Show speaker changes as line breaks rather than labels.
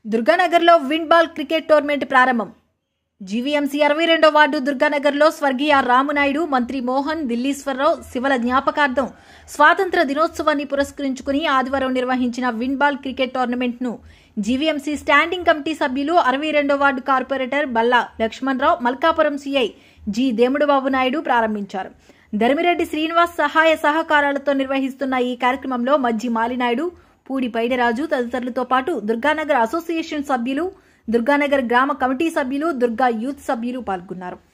దుర్గానగర్లో wind ball cricket tournament ప్రారంభం GVMC అరవై రెండో వార్డు దుర్గానగర్లో స్వర్గీయ రామునాయుడు మంత్రి మోహన్ దిల్లీశ్వరరావు శివల జ్ఞాపకార్థం స్వాతంత్ర దినోత్సవాన్ని పురస్కరించుకుని ఆదివారం నిర్వహించిన విండ్ బాల్ క్రికెట్ టోర్నమెంట్ ను జీవీఎంసీ స్టాండింగ్ కమిటీ సభ్యులు అరవై రెండో వార్డు corporator Balla Lakshmanarao Malkapuram CI G Demudubabu Naidu ప్రారంభించారు ధర్మిరెడ్డి శ్రీనివాస్ సహాయ సహకారాలతో నిర్వహిస్తున్న ఈ కార్యక్రమంలో మజ్జి మాలినాయుడు పూడి పైడరాజు తదితరులతో పాటు దుర్గానగర్ అసోసియేషన్ సభ్యులు దుర్గానగర్ గ్రామ కమిటీ సభ్యులు దుర్గా యూత్ సభ్యులు పాల్గొన్నారు